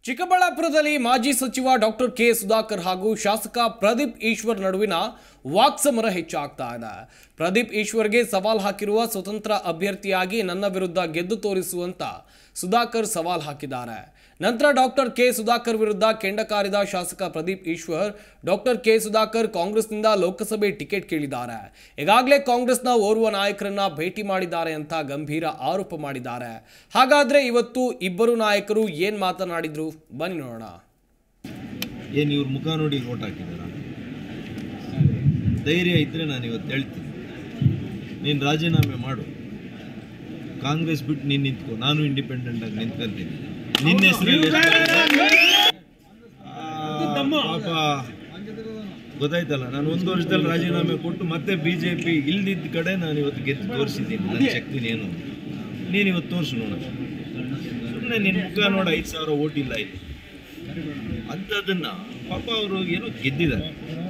ಚಿಕ್ಕಬಳ್ಳಾಪುರದಲ್ಲಿ ಮಾಜಿ ಸಚಿವ ಡಾಕ್ಟರ್ ಕೆ ಸುಧಾಕರ್ ಹಾಗೂ ಶಾಸಕ ಪ್ರದೀಪ್ ಈಶ್ವರ್ ನಡುವಿನ ವಾಕ್ಸಮರ ಹೆಚ್ಚಾಗ್ತಾ ಇದೆ ಪ್ರದೀಪ್ ಈಶ್ವರ್ಗೆ ಸವಾಲ್ ಹಾಕಿರುವ ಸ್ವತಂತ್ರ ಅಭ್ಯರ್ಥಿಯಾಗಿ ನನ್ನ ವಿರುದ್ಧ ಗೆದ್ದು ತೋರಿಸುವಂತ ಸುಧಾಕರ್ ಸವಾಲ್ ಹಾಕಿದ್ದಾರೆ ನಂತರ ಡಾಕ್ಟರ್ ಕೆ ಸುಧಾಕರ್ ವಿರುದ್ಧ ಕೆಂಡ ಕಾರಿದ ಶಾಸಕ ಪ್ರದೀಪ್ ಈಶ್ವರ್ ಡಾಕ್ಟರ್ ಕೆ ಸುಧಾಕರ್ ಕಾಂಗ್ರೆಸ್ನಿಂದ ಲೋಕಸಭೆ ಟಿಕೆಟ್ ಕೇಳಿದ್ದಾರೆ ಈಗಾಗಲೇ ಕಾಂಗ್ರೆಸ್ನ ಓರ್ವ ನಾಯಕರನ್ನ ಭೇಟಿ ಮಾಡಿದ್ದಾರೆ ಅಂತ ಗಂಭೀರ ಆರೋಪ ಮಾಡಿದ್ದಾರೆ ಹಾಗಾದ್ರೆ ಇವತ್ತು ಇಬ್ಬರು ನಾಯಕರು ಏನ್ ಮಾತನಾಡಿದ್ರು ಬನ್ನಿ ನೋಡೋಣ ಏನು ಇವ್ರ ಮುಖ ನೋಡಿ ಓಟ್ ಹಾಕಿದಾರ ಧೈರ್ಯ ಇದ್ದರೆ ನಾನು ಇವತ್ತು ಹೇಳ್ತೀನಿ ನೀನು ರಾಜೀನಾಮೆ ಮಾಡು ಕಾಂಗ್ರೆಸ್ ಬಿಟ್ಟು ನೀನು ನಿಂತ್ಕೊ ನಾನು ಇಂಡಿಪೆಂಡೆಂಟ್ ಆಗಿ ನಿಂತ್ಕೊಂತೀನಿ ನಿನ್ನ ಹೆಸರಲ್ಲಿ ಪಾಪ ಗೊತ್ತಾಯ್ತಲ್ಲ ನಾನು ಒಂದು ವರ್ಷದಲ್ಲಿ ರಾಜೀನಾಮೆ ಕೊಟ್ಟು ಮತ್ತೆ ಬಿ ಜೆ ಪಿ ಇಲ್ದಿದ್ದ ಕಡೆ ನಾನು ಇವತ್ತು ಗೆದ್ದು ತೋರಿಸಿದ್ದೀನಿ ನನ್ನ ಶಕ್ತಿನ ಏನು ನೀನು ಇವತ್ತು ತೋರಿಸು ನೋಡ ಸುಮ್ಮನೆ ನಿನ್ನ ಮುಖ ನೋಡ ಐದು ಸಾವಿರ ಓಟ್ ಇಲ್ಲ ಇಲ್ಲಿ ಅಂಥದ್ದನ್ನ ಪಾಪ ಅವರು ಏನೋ ಗೆದ್ದಿದ್ದಾರೆ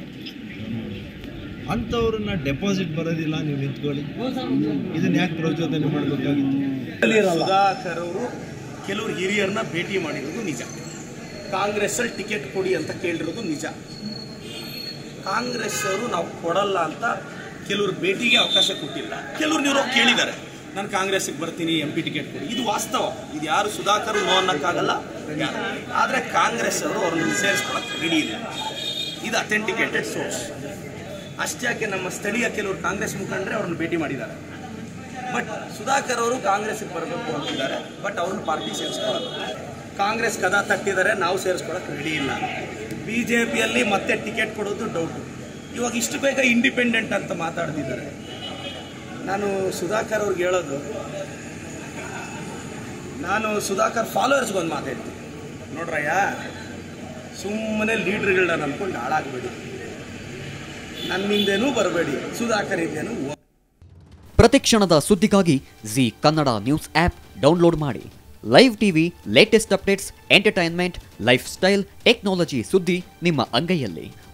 ಅಂಥವ್ರನ್ನ ಡೆಪಾಸಿಟ್ ಬರೋದಿಲ್ಲ ನೀವು ನಿಂತ್ಕೊಳ್ಳಿ ಇದನ್ನ ಯಾಕೆ ಪ್ರಚೋದನೆ ಮಾಡಬೇಕಾಗಿತ್ತು ಸುಧಾಕರ್ ಅವರು ಕೆಲವರು ಹಿರಿಯರನ್ನ ಭೇಟಿ ಮಾಡಿರೋದು ನಿಜ ಕಾಂಗ್ರೆಸ್ಸಲ್ಲಿ ಟಿಕೆಟ್ ಕೊಡಿ ಅಂತ ಕೇಳಿರೋದು ನಿಜ ಕಾಂಗ್ರೆಸ್ ಅವರು ನಾವು ಕೊಡಲ್ಲ ಅಂತ ಕೆಲವ್ರ ಭೇಟಿಗೆ ಅವಕಾಶ ಕೊಟ್ಟಿಲ್ಲ ಕೆಲವ್ರು ನೀವು ಕೇಳಿದ್ದಾರೆ ನಾನು ಕಾಂಗ್ರೆಸ್ಗೆ ಬರ್ತೀನಿ ಎಂ ಪಿ ಟಿಕೆಟ್ ಕೊಡಿ ಇದು ವಾಸ್ತವ ಇದು ಯಾರು ಸುಧಾಕರ್ ನೋ ಅನ್ನಕ್ಕಾಗಲ್ಲ ಆದರೆ ಕಾಂಗ್ರೆಸ್ ಅವರು ಅವ್ರನ್ನ ಸೇರಿಸ್ಕೊಳಕ್ಕೆ ರೆಡಿ ಇಲ್ಲ ಇದು ಅಥೆಂಟಿಕೇಟೆಡ್ ಸೋರ್ಸ್ ಅಷ್ಟ್ಯಾಕೆ ನಮ್ಮ ಸ್ಥಳೀಯ ಕೆಲವರು ಕಾಂಗ್ರೆಸ್ ಮುಖಂಡರೆ ಅವ್ರನ್ನ ಭೇಟಿ ಮಾಡಿದ್ದಾರೆ ಬಟ್ ಸುಧಾಕರ್ ಅವರು ಕಾಂಗ್ರೆಸ್ಗೆ ಬರಬೇಕು ಅಂತಿದ್ದಾರೆ ಬಟ್ ಅವ್ರನ್ನ ಪಾರ್ಟಿ ಸೇರಿಸ್ಕೊಳ್ಳಲ್ಲ ಕಾಂಗ್ರೆಸ್ ಕದ ತಟ್ಟಿದ್ದಾರೆ ನಾವು ಸೇರಿಸ್ಕೊಳ್ಳೋಕೆ ರೆಡಿ ಇಲ್ಲ ಬಿ ಜೆ ಪಿಯಲ್ಲಿ ಮತ್ತೆ ಟಿಕೆಟ್ ಕೊಡೋದು ಡೌಟು ಇವಾಗ ಇಷ್ಟು ಬೇಗ ಇಂಡಿಪೆಂಡೆಂಟ್ ಅಂತ ಮಾತಾಡ್ತಿದ್ದಾರೆ ನಾನು ಸುಧಾಕರ್ ಅವ್ರಿಗೆ ಹೇಳೋದು ನಾನು ಸುಧಾಕರ್ ಫಾಲೋವರ್ಸ್ಗೆ ಒಂದು ಮಾತಾಡ್ತೀನಿ ನೋಡ್ರಯ್ಯ ಸುಮ್ಮನೆ ಲೀಡ್ರ್ಗಳನ್ನ ನಂಬ್ಕೊಂಡು ಹಾಳಾಗಬೇಡಿ ನನ್ನಿಂದೇನೂ ಬರಬೇಡಿ ಸುಧಾಕರ್ ಹಿಂದೇನೂ ಹೋಗ್- ಪ್ರತಿಕ್ಷಣದ ಸುದ್ದಿಗಾಗಿ Zee Kannada news app download ಮಾಡಿ live TV latest updates entertainment lifestyle technology ಸುದ್ದಿ ನಿಮ್ಮ ಅಂಗೈಯಲ್ಲಿ